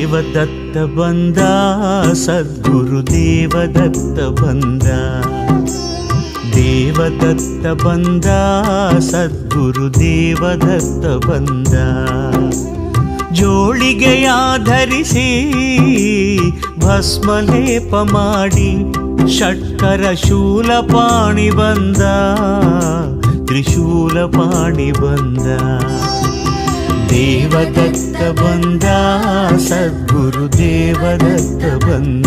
ದೇವದತ್ತ ಬಂದ ಸದ್ಗುರು ದೇವದತ್ತ ಬಂದ ದೇವದತ್ತ ಬಂದ ಸದ್ಗುರು ದೇವದತ್ತ ಬಂದ ಜೋಳಿಗೆಯ ಧರಿಸಿ ಭಸ್ಮಲೇಪ ಮಾಡಿ ಷಟ್ಕರ ಶೂಲಪಾಣಿ ಬಂದ ತ್ರಿಶೂಲಪಾಣಿ ಬಂದ ದೇವದತ್ತ ಬಂದ ಸದ್ಗುರು ದೇವದತ್ತ ಬಂದ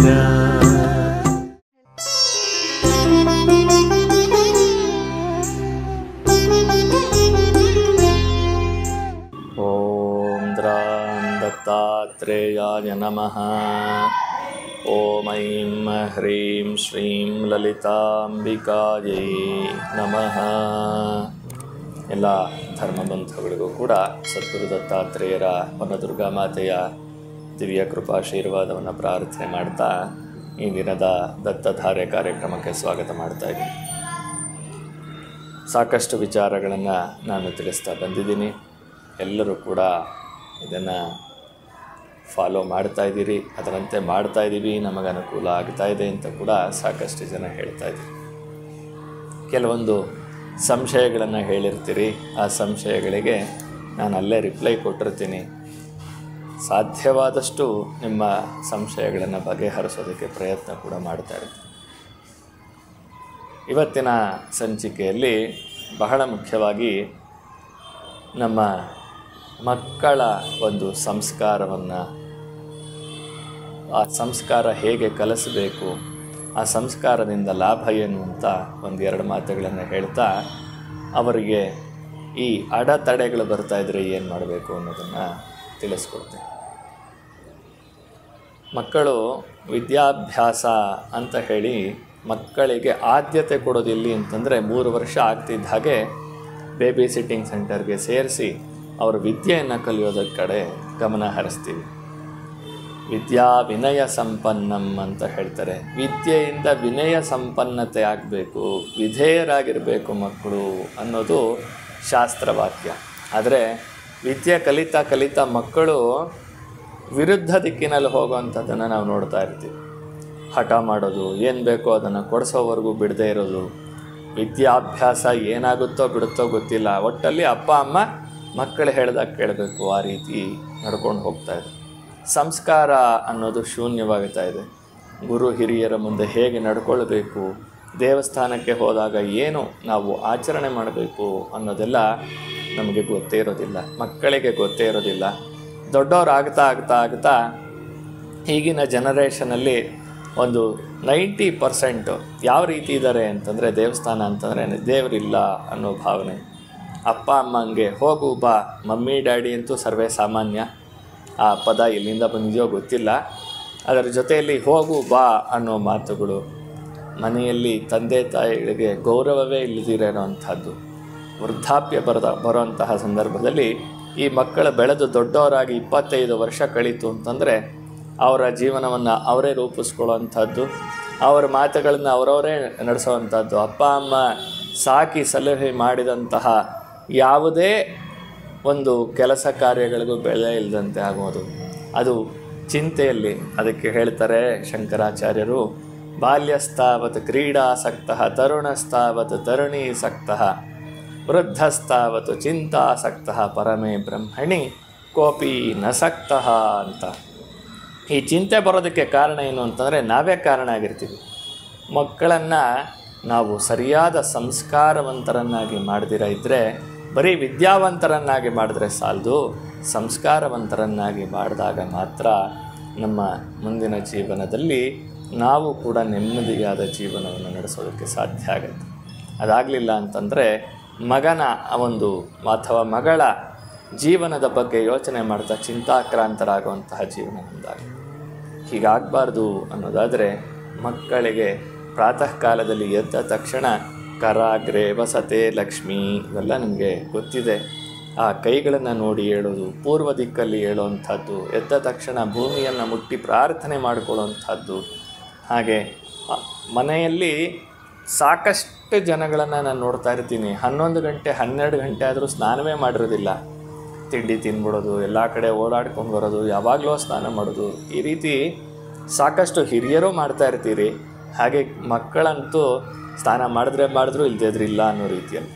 ॐ द्रां दत्तात्रेयाय नमः ॐ ऐं ह्रीं श्रीं ಲಲಿತಾಂಬಿಕಾಯೈ ನಮಃ ಎಲ್ಲ ಧರ್ಮಬಂಧುಗಳಿಗೂ ಕೂಡ ಸದ್ಗುರು ದತ್ತಾತ್ರೇಯರ ವನದುರ್ಗಾ ಮಾತೆಯ ದಿವ್ಯ ಕೃಪಾಶೀರ್ವಾದವನ್ನು ಪ್ರಾರ್ಥನೆ ಮಾಡ್ತಾ ಈ ದಿನದ ದತ್ತಧಾರೆ ಕಾರ್ಯಕ್ರಮಕ್ಕೆ ಸ್ವಾಗತ ಮಾಡ್ತಾ ಇದ್ದೀನಿ ಸಾಕಷ್ಟು ವಿಚಾರಗಳನ್ನು ನಾನು ತಿಳಿಸ್ತಾ ಬಂದಿದ್ದೀನಿ ಎಲ್ಲರೂ ಕೂಡ ಇದನ್ನು ಫಾಲೋ ಮಾಡ್ತಾ ಇದ್ದೀರಿ ಅದರಂತೆ ಮಾಡ್ತಾ ಇದ್ದೀವಿ ನಮಗೆ ಅನುಕೂಲ ಆಗ್ತಾ ಇದೆ ಅಂತ ಕೂಡ ಸಾಕಷ್ಟು ಜನ ಹೇಳ್ತಾ ಇದ್ದೀರಿ ಕೆಲವೊಂದು ಸಂಶಯಗಳನ್ನು ಹೇಳಿರ್ತೀರಿ ಆ ಸಂಶಯಗಳಿಗೆ ನಾನು ಅಲ್ಲೇ ರಿಪ್ಲೈ ಕೊಟ್ಟಿರ್ತೀನಿ ಸಾಧ್ಯವಾದಷ್ಟು ನಿಮ್ಮ ಸಂಶಯಗಳನ್ನು ಬಗೆಹರಿಸೋದಕ್ಕೆ ಪ್ರಯತ್ನ ಕೂಡ ಮಾಡ್ತಾ ಇರ್ತೀನಿ ಇವತ್ತಿನ ಸಂಚಿಕೆಯಲ್ಲಿ ಬಹಳ ಮುಖ್ಯವಾಗಿ ನಮ್ಮ ಮಕ್ಕಳ ಒಂದು ಸಂಸ್ಕಾರವನ್ನು ಆ ಸಂಸ್ಕಾರ ಹೇಗೆ ಕಲಿಸಬೇಕು ಆ ಸಂಸ್ಕಾರದಿಂದ ಲಾಭ ಏನು ಅಂತ ಒಂದೆರಡು ಮಾತುಗಳನ್ನು ಹೇಳ್ತಾ ಅವರಿಗೆ ಈ ಅಡೆತಡೆಗಳು ಬರ್ತಾ ಇದ್ದರೆ ಏನು ಮಾಡಬೇಕು ಅನ್ನೋದನ್ನು ತಿಳಿಸ್ಕೊಡ್ತೀನಿ ಮಕ್ಕಳು ವಿದ್ಯಾಭ್ಯಾಸ ಅಂತ ಹೇಳಿ ಮಕ್ಕಳಿಗೆ ಆದ್ಯತೆ ಕೊಡೋದಿಲ್ಲಿ ಅಂತಂದರೆ ಮೂರು ವರ್ಷ ಆಗ್ತಿದ್ದ ಹಾಗೆ ಬೇಬಿ ಸಿಟ್ಟಿಂಗ್ ಸೆಂಟರ್ಗೆ ಸೇರಿಸಿ ಅವರ ವಿದ್ಯೆಯನ್ನು ಕಲಿಯೋದರ ಕಡೆ ಗಮನ ಹರಿಸ್ತೀವಿ ವಿದ್ಯಾ ವಿನಯ ಸಂಪನ್ನಂ ಅಂತ ಹೇಳ್ತಾರೆ ವಿದ್ಯೆಯಿಂದ ವಿನಯ ಸಂಪನ್ನತೆ ಆಗಬೇಕು ವಿಧೇಯರಾಗಿರಬೇಕು ಮಕ್ಕಳು ಅನ್ನೋದು ಶಾಸ್ತ್ರವಾಕ್ಯ ಆದರೆ ವಿದ್ಯೆ ಕಲಿತಾ ಕಲಿತಾ ಮಕ್ಕಳು ವಿರುದ್ಧ ದಿಕ್ಕಿನಲ್ಲಿ ಹೋಗುವಂಥದ್ದನ್ನು ನಾವು ನೋಡ್ತಾ ಇರ್ತೀವಿ ಹಠ ಮಾಡೋದು ಏನು ಬೇಕೋ ಅದನ್ನು ಕೊಡಿಸೋವರೆಗೂ ಬಿಡದೇ ಇರೋದು ವಿದ್ಯಾಭ್ಯಾಸ ಏನಾಗುತ್ತೋ ಬಿಡುತ್ತೋ ಗೊತ್ತಿಲ್ಲ ಒಟ್ಟಲ್ಲಿ ಅಪ್ಪ ಅಮ್ಮ ಮಕ್ಕಳು ಹೇಳ್ದಾಗ ಕೇಳಬೇಕು ಆ ರೀತಿ ನಡ್ಕೊಂಡು ಹೋಗ್ತಾ ಇದೆ ಸಂಸ್ಕಾರ ಅನ್ನೋದು ಶೂನ್ಯವಾಗ್ತಾ ಇದೆ ಗುರು ಹಿರಿಯರ ಮುಂದೆ ಹೇಗೆ ನಡ್ಕೊಳ್ಬೇಕು ದೇವಸ್ಥಾನಕ್ಕೆ ಹೋದಾಗ ಏನು ನಾವು ಆಚರಣೆ ಮಾಡಬೇಕು ಅನ್ನೋದೆಲ್ಲ ನಮಗೆ ಗೊತ್ತೇ ಇರೋದಿಲ್ಲ ಮಕ್ಕಳಿಗೆ ಗೊತ್ತೇ ಇರೋದಿಲ್ಲ ದೊಡ್ಡವ್ರು ಆಗ್ತಾ ಆಗ್ತಾ ಆಗ್ತಾ ಈಗಿನ ಜನರೇಷನಲ್ಲಿ ಒಂದು ನೈಂಟಿ ಪರ್ಸೆಂಟು ಯಾವ ರೀತಿ ಇದ್ದಾರೆ ಅಂತಂದರೆ ದೇವಸ್ಥಾನ ಅಂತಂದರೆ ದೇವರಿಲ್ಲ ಅನ್ನೋ ಭಾವನೆ ಅಪ್ಪ ಅಮ್ಮಂಗೆ ಹೋಗು ಬಾ ಮಮ್ಮಿ ಡ್ಯಾಡಿ ಅಂತೂ ಸರ್ವೇ ಸಾಮಾನ್ಯ ಆ ಪದ ಎಲ್ಲಿಂದ ಬಂದಿದೆಯೋ ಗೊತ್ತಿಲ್ಲ ಅದರ ಜೊತೆಯಲ್ಲಿ ಹೋಗು ಬಾ ಅನ್ನೋ ಮಾತುಗಳು ಮನೆಯಲ್ಲಿ ತಂದೆ ತಾಯಿಗಳಿಗೆ ಗೌರವವೇ ಇಲ್ಲದಿರೋಂಥದ್ದು ವೃದ್ಧಾಪ್ಯ ಬರದ ಬರುವಂತಹ ಸಂದರ್ಭದಲ್ಲಿ ಈ ಮಕ್ಕಳು ಬೆಳೆದು ದೊಡ್ಡವರಾಗಿ ಇಪ್ಪತ್ತೈದು ವರ್ಷ ಕಳೀತು ಅಂತಂದರೆ ಅವರ ಜೀವನವನ್ನು ಅವರೇ ರೂಪಿಸ್ಕೊಳ್ಳೋವಂಥದ್ದು ಅವರ ಮಾತುಗಳನ್ನು ಅವರವರೇ ನಡೆಸೋವಂಥದ್ದು ಅಪ್ಪ ಅಮ್ಮ ಸಾಕಿ ಸಲಹೆ ಮಾಡಿದಂತಹ ಯಾವುದೇ ಒಂದು ಕೆಲಸ ಕಾರ್ಯಗಳಿಗೂ ಬೆಲೆ ಇಲ್ಲದಂತೆ ಆಗೋದು ಅದು ಚಿಂತೆಯಲ್ಲಿ ಅದಕ್ಕೆ ಹೇಳ್ತಾರೆ ಶಂಕರಾಚಾರ್ಯರು ಬಾಲ್ಯಸ್ತಾವತ್ ಕ್ರೀಡಾಸಕ್ತಃ ತರುಣಸ್ತಾವತ್ ತರುಣೀಸಕ್ತಃ ವೃದ್ಧಸ್ತಾವತ್ ಚಿಂತಾಸಕ್ತಃ ಪರಮೇ ಬ್ರಹ್ಮಣಿ ಕೋಪಿ ನಸಕ್ತಃ ಅಂತ ಈ ಚಿಂತೆ ಬರೋದಕ್ಕೆ ಕಾರಣ ಏನು ಅಂತಂದರೆ ನಾವೇ ಕಾರಣ ಆಗಿರ್ತೀವಿ ಮಕ್ಕಳನ್ನು ನಾವು ಸರಿಯಾದ ಸಂಸ್ಕಾರವಂತರನ್ನಾಗಿ ಮಾಡದಿರ ಇದ್ದರೆ ಬರೀ ವಿದ್ಯಾವಂತರನ್ನಾಗಿ ಮಾಡಿದ್ರೆ ಸಾಲದು ಸಂಸ್ಕಾರವಂತರನ್ನಾಗಿ ಮಾಡಿದಾಗ ಮಾತ್ರ ನಮ್ಮ ಮುಂದಿನ ಜೀವನದಲ್ಲಿ ನಾವು ಕೂಡ ನೆಮ್ಮದಿಯಾದ ಜೀವನವನ್ನು ನಡೆಸೋದಕ್ಕೆ ಸಾಧ್ಯ ಆಗುತ್ತೆ ಅದಾಗಲಿಲ್ಲ ಅಂತಂದರೆ ಮಗನ ಆ ಒಂದು ಅಥವಾ ಮಗಳ ಜೀವನದ ಬಗ್ಗೆ ಯೋಚನೆ ಮಾಡ್ತಾ ಚಿಂತಾಕ್ರಾಂತರಾಗುವಂತಹ ಜೀವನ ನಮ್ಮದಾಗುತ್ತೆ ಹೀಗಾಗಬಾರ್ದು ಅನ್ನೋದಾದರೆ ಮಕ್ಕಳಿಗೆ ಪ್ರಾತಃ ಕಾಲದಲ್ಲಿ ಎದ್ದ ತಕ್ಷಣ ಕರಾಗ್ರೆ ವಸತೆ ಲಕ್ಷ್ಮಿ ಇವೆಲ್ಲ ನಿಮಗೆ ಗೊತ್ತಿದೆ ಆ ಕೈಗಳನ್ನು ನೋಡಿ ಹೇಳೋದು ಪೂರ್ವ ದಿಕ್ಕಲ್ಲಿ ಹೇಳುವಂಥದ್ದು ಎದ್ದ ತಕ್ಷಣ ಭೂಮಿಯನ್ನು ಮುಟ್ಟಿ ಪ್ರಾರ್ಥನೆ ಮಾಡಿಕೊಳ್ಳುವಂಥದ್ದು ಹಾಗೆ ಆ ಮನೆಯಲ್ಲಿ ಸಾಕಷ್ಟು ಜನಗಳನ್ನು ನಾನು ನೋಡ್ತಾ ಇರ್ತೀನಿ ಹನ್ನೊಂದು ಗಂಟೆ ಹನ್ನೆರಡು ಗಂಟೆ ಆದರೂ ಸ್ನಾನವೇ ಮಾಡಿರೋದಿಲ್ಲ ತಿಂಡಿ ತಿನ್ಬಿಡೋದು ಎಲ್ಲ ಕಡೆ ಓಡಾಡ್ಕೊಂಡು ಬರೋದು ಯಾವಾಗಲೂ ಸ್ನಾನ ಮಾಡೋದು ಈ ರೀತಿ ಸಾಕಷ್ಟು ಹಿರಿಯರು ಮಾಡ್ತಾ ಇರ್ತೀರಿ ಹಾಗೆ ಮಕ್ಕಳಂತೂ ಸ್ನಾನ ಮಾಡಿದ್ರೆ ಮಾಡಿದ್ರು ಇಲ್ದಿದ್ರೆ ಇಲ್ಲ ಅನ್ನೋ ರೀತಿಯಲ್ಲಿ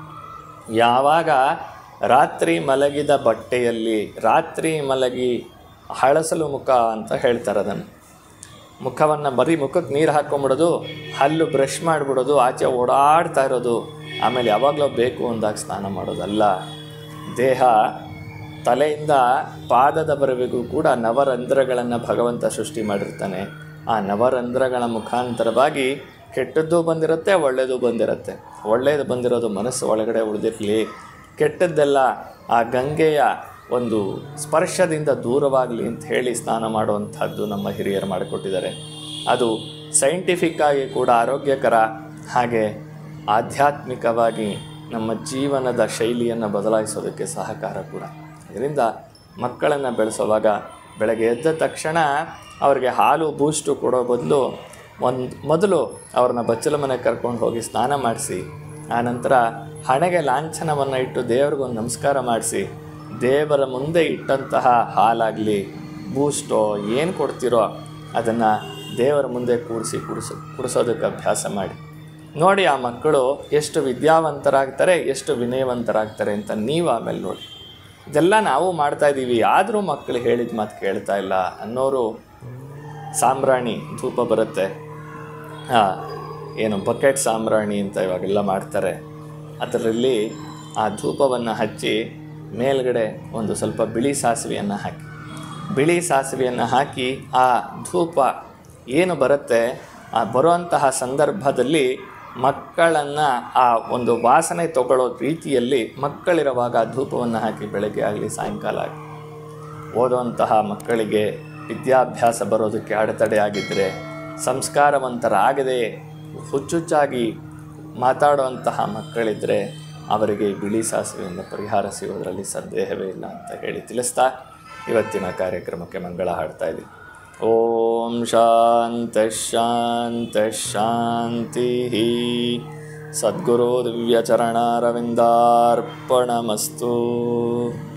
ಯಾವಾಗ ರಾತ್ರಿ ಮಲಗಿದ ಬಟ್ಟೆಯಲ್ಲಿ ರಾತ್ರಿ ಮಲಗಿ ಹಳಸಲು ಮುಖ ಅಂತ ಹೇಳ್ತಾರೆ ಅದನ್ನು ಮುಖವನ್ನು ಬರೀ ಮುಖಕ್ಕೆ ನೀರು ಹಾಕ್ಕೊಂಬಿಡೋದು ಹಲ್ಲು ಬ್ರಷ್ ಮಾಡಿಬಿಡೋದು ಆಚೆ ಓಡಾಡ್ತಾ ಇರೋದು ಆಮೇಲೆ ಯಾವಾಗಲೂ ಬೇಕು ಅಂದಾಗ ಸ್ನಾನ ಮಾಡೋದಲ್ಲ ದೇಹ ತಲೆಯಿಂದ ಪಾದದವರೆಗೂ ಕೂಡ ನವರಂಧ್ರಗಳನ್ನು ಭಗವಂತ ಸೃಷ್ಟಿ ಮಾಡಿರ್ತಾನೆ ಆ ನವರಂಧ್ರಗಳ ಮುಖಾಂತರವಾಗಿ ಕೆಟ್ಟದ್ದು ಬಂದಿರುತ್ತೆ ಒಳ್ಳೆಯದು ಬಂದಿರುತ್ತೆ ಒಳ್ಳೆಯದು ಬಂದಿರೋದು ಮನಸ್ಸು ಒಳಗಡೆ ಉಳಿದಿರಲಿ ಕೆಟ್ಟದ್ದೆಲ್ಲ ಆ ಗಂಗೆಯ ಒಂದು ಸ್ಪರ್ಶದಿಂದ ದೂರವಾಗಲಿ ಅಂತ ಹೇಳಿ ಸ್ನಾನ ಮಾಡುವಂಥದ್ದು ನಮ್ಮ ಹಿರಿಯರು ಮಾಡಿಕೊಟ್ಟಿದ್ದಾರೆ ಅದು ಸೈಂಟಿಫಿಕ್ ಆಗಿ ಕೂಡ ಆರೋಗ್ಯಕರ ಹಾಗೆ ಆಧ್ಯಾತ್ಮಿಕವಾಗಿ ನಮ್ಮ ಜೀವನದ ಶೈಲಿಯನ್ನು ಬದಲಾಯಿಸೋದಕ್ಕೆ ಸಹಕಾರ ಕೂಡ ಇದರಿಂದ ಮಕ್ಕಳನ್ನು ಬೆಳೆಸುವಾಗ ಬೆಳಗ್ಗೆ ಎದ್ದ ತಕ್ಷಣ ಅವರಿಗೆ ಹಾಲು ಬೂಸ್ಟು ಕೊಡೋ ಬದಲು ಒಂದು ಮೊದಲು ಅವ್ರನ್ನ ಬಚ್ಚಲ ಮನೆಗೆ ಕರ್ಕೊಂಡು ಹೋಗಿ ಸ್ನಾನ ಮಾಡಿಸಿ ಆನಂತರ ಹಣೆಗೆ ಲಾಂಛನವನ್ನು ಇಟ್ಟು ದೇವ್ರಿಗೊಂದು ನಮಸ್ಕಾರ ಮಾಡಿಸಿ ದೇವರ ಮುಂದೆ ಇಟ್ಟಂತಹ ಹಾಲಾಗಲಿ ಬೂಸ್ಟೋ ಏನು ಕೊಡ್ತೀರೋ ಅದನ್ನು ದೇವರ ಮುಂದೆ ಕೂಡಿಸಿ ಕುಡಿಸೋ ಕುಡಿಸೋದಕ್ಕೆ ಅಭ್ಯಾಸ ಮಾಡಿ ನೋಡಿ ಆ ಮಕ್ಕಳು ಎಷ್ಟು ವಿದ್ಯಾವಂತರಾಗ್ತಾರೆ ಎಷ್ಟು ವಿನಯವಂತರಾಗ್ತಾರೆ ಅಂತ ನೀವು ಆಮೇಲೆ ನೋಡಿ ಇದೆಲ್ಲ ನಾವು ಮಾಡ್ತಾ ಇದ್ದೀವಿ ಆದರೂ ಮಕ್ಕಳು ಹೇಳಿದ ಮಾತು ಕೇಳ್ತಾ ಇಲ್ಲ ಅನ್ನೋರು ಸಾಂಬ್ರಾಣಿ ಧೂಪ ಬರುತ್ತೆ ಹಾಂ ಏನು ಬಕೆಟ್ ಸಾಂಬ್ರಾಣಿ ಅಂತ ಇವಾಗೆಲ್ಲ ಮಾಡ್ತಾರೆ ಅದರಲ್ಲಿ ಆ ಧೂಪವನ್ನು ಹಚ್ಚಿ ಮೇಲ್ಗಡೆ ಒಂದು ಸ್ವಲ್ಪ ಬಿಳಿ ಸಾಸಿವೆಯನ್ನು ಹಾಕಿ ಬಿಳಿ ಸಾಸಿವೆಯನ್ನು ಹಾಕಿ ಆ ಧೂಪ ಏನು ಬರುತ್ತೆ ಆ ಬರುವಂತಹ ಸಂದರ್ಭದಲ್ಲಿ ಮಕ್ಕಳನ್ನು ಆ ಒಂದು ವಾಸನೆ ತಗೊಳ್ಳೋ ರೀತಿಯಲ್ಲಿ ಮಕ್ಕಳಿರುವಾಗ ಆ ಧೂಪವನ್ನು ಹಾಕಿ ಬೆಳಗ್ಗೆ ಆಗಲಿ ಸಾಯಂಕಾಲ ಆಗಲಿ ಓದುವಂತಹ ಮಕ್ಕಳಿಗೆ ವಿದ್ಯಾಭ್ಯಾಸ ಬರೋದಕ್ಕೆ ಅಡೆತಡೆ ಆಗಿದ್ದರೆ ಸಂಸ್ಕಾರವಂತರಾಗದೆ ಹುಚ್ಚುಚ್ಚಾಗಿ ಮಾತಾಡುವಂತಹ ಮಕ್ಕಳಿದ್ದರೆ ಅವರಿಗೆ ಈ ಬಿಳಿ ಸಾಸಿವೆಯಿಂದ ಪರಿಹಾರ ಸಿಗೋದರಲ್ಲಿ ಸಂದೇಹವೇ ಇಲ್ಲ ಅಂತ ಹೇಳಿ ತಿಳಿಸ್ತಾ ಇವತ್ತಿನ ಕಾರ್ಯಕ್ರಮಕ್ಕೆ ಮಂಗಳ ಹಾಡ್ತಾ ಇದ್ದೀವಿ ಓಂ ಶಾಂತ ಶಾಂತ ಶಾಂತಿ ಸದ್ಗುರು ದಿವ್ಯಚರಣಾರವಿಂದಾರ್ಪಣಮಸ್ತು